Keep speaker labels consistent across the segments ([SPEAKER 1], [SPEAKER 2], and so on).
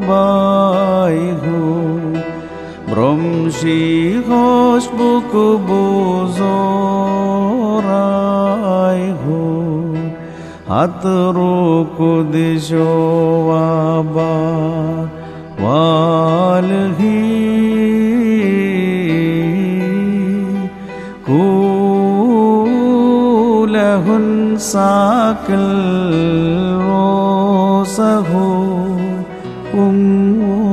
[SPEAKER 1] baihu Bromshi hoş buku buzoraihu Hatruku dishovabar walhi Kulahun sakal rosahu ummu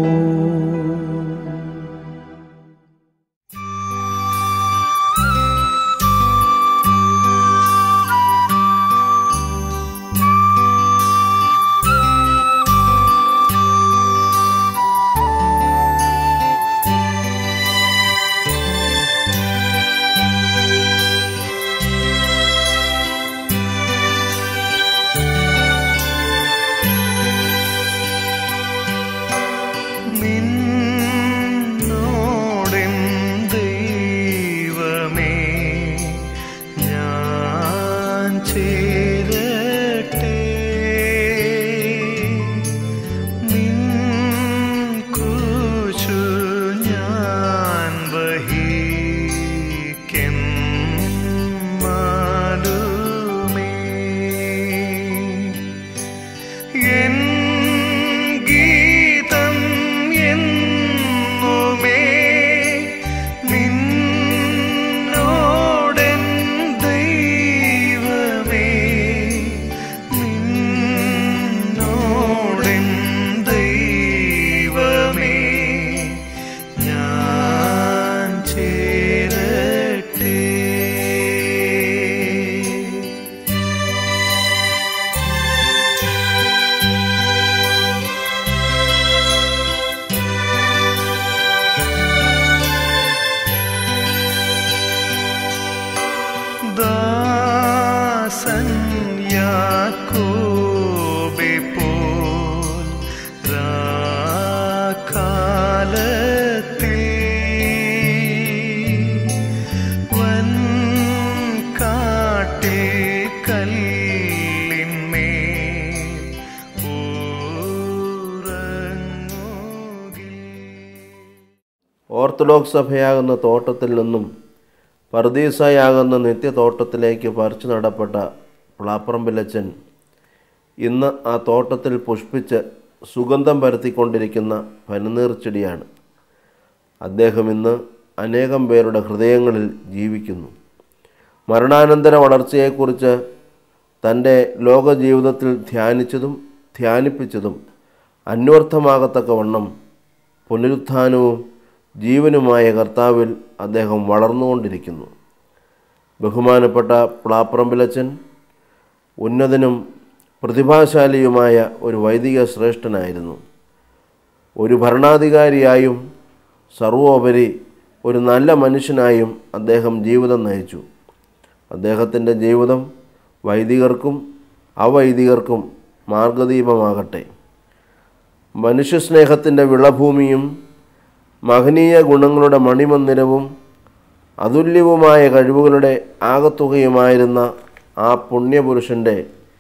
[SPEAKER 2] നിന്നോടെൻ ദൈവമേ ഞാൻ ചേരട്ടെ നിൻ കുശു ഞാൻ വഹിക്കുമാലുമേ എൻ ഗീതം എന്നുമേ നിന്നോടെൻ ദൈവമേ നിന്നോടെൻ ദൈവമേ ഞാൻ ചേരട്ടെ ദാസൻ യാക്കോബെ പോൽ രാക്കാലത്തിൽ വൻ കാട്ടിൽ കല്ലിന്മേൽ ഉറങ്ങുകിൽ
[SPEAKER 3] ഓർത്തഡോക്സ് സഭയാകുന്ന തോട്ടത്തിൽ നിന്നും പർദീസയാകുന്ന നിത്യതോട്ടത്തിലേക്ക് പറിച്ചു നടപ്പെട്ട പ്ലാപ്പറമ്പിലച്ചൻ ഇന്ന് ആ തോട്ടത്തിൽ പുഷ്പിച്ച് സുഗന്ധം പരത്തിക്കൊണ്ടിരിക്കുന്ന പനിനീർ ചെടിയാണ് അദ്ദേഹം ഇന്ന് അനേകം പേരുടെ ഹൃദയങ്ങളിൽ ജീവിക്കുന്നു മരണാനന്തര വളർച്ചയെക്കുറിച്ച് തൻ്റെ ലോക ജീവിതത്തിൽ ധ്യാനിച്ചതും ധ്യാനിപ്പിച്ചതും അന്വർത്ഥമാകത്തക്കവണ്ണം പുനരുത്ഥാനവും ജീവനുമായ കർത്താവിൽ അദ്ദേഹം വളർന്നുകൊണ്ടിരിക്കുന്നു ബഹുമാനപ്പെട്ട പ്ലാപ്പറമ്പിലച്ചൻ ഉന്നതനും പ്രതിഭാശാലിയുമായ ഒരു വൈദിക ശ്രേഷ്ഠനായിരുന്നു ഒരു ഭരണാധികാരിയായും സർവോപരി ഒരു നല്ല മനുഷ്യനായും അദ്ദേഹം ജീവിതം നയിച്ചു അദ്ദേഹത്തിൻ്റെ ജീവിതം വൈദികർക്കും അവൈദികർക്കും മാർഗദീപമാകട്ടെ മനുഷ്യസ്നേഹത്തിൻ്റെ വിളഭൂമിയും മഹനീയ ഗുണങ്ങളുടെ മണിമന്ദിരവും അതുല്യവുമായ കഴിവുകളുടെ ആകത്തുകയുമായിരുന്ന ആ പുണ്യപുരുഷൻ്റെ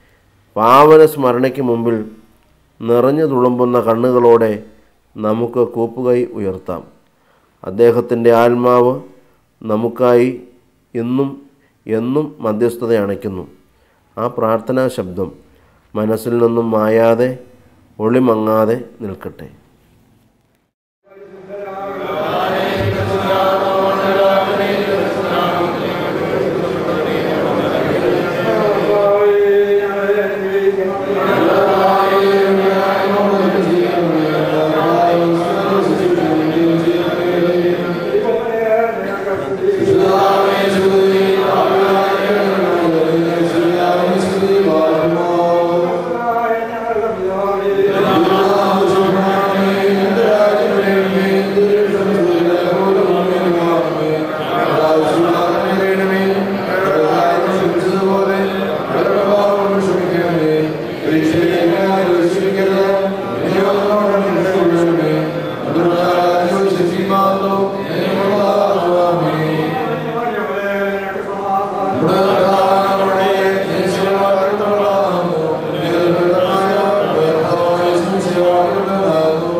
[SPEAKER 3] പാവന സ്മരണയ്ക്ക് മുമ്പിൽ നിറഞ്ഞു തുളുമ്പുന്ന കണ്ണുകളോടെ നമുക്ക് കൂപ്പുകൈ ഉയർത്താം അദ്ദേഹത്തിൻ്റെ ആത്മാവ് നമുക്കായി ഇന്നും എന്നും മധ്യസ്ഥത അണയ്ക്കുന്നു ആ പ്രാർത്ഥനാ ശബ്ദം മനസ്സിൽ നിന്നും മായാതെ ഒളിമങ്ങാതെ നിൽക്കട്ടെ
[SPEAKER 4] Amen.
[SPEAKER 3] ലാഹു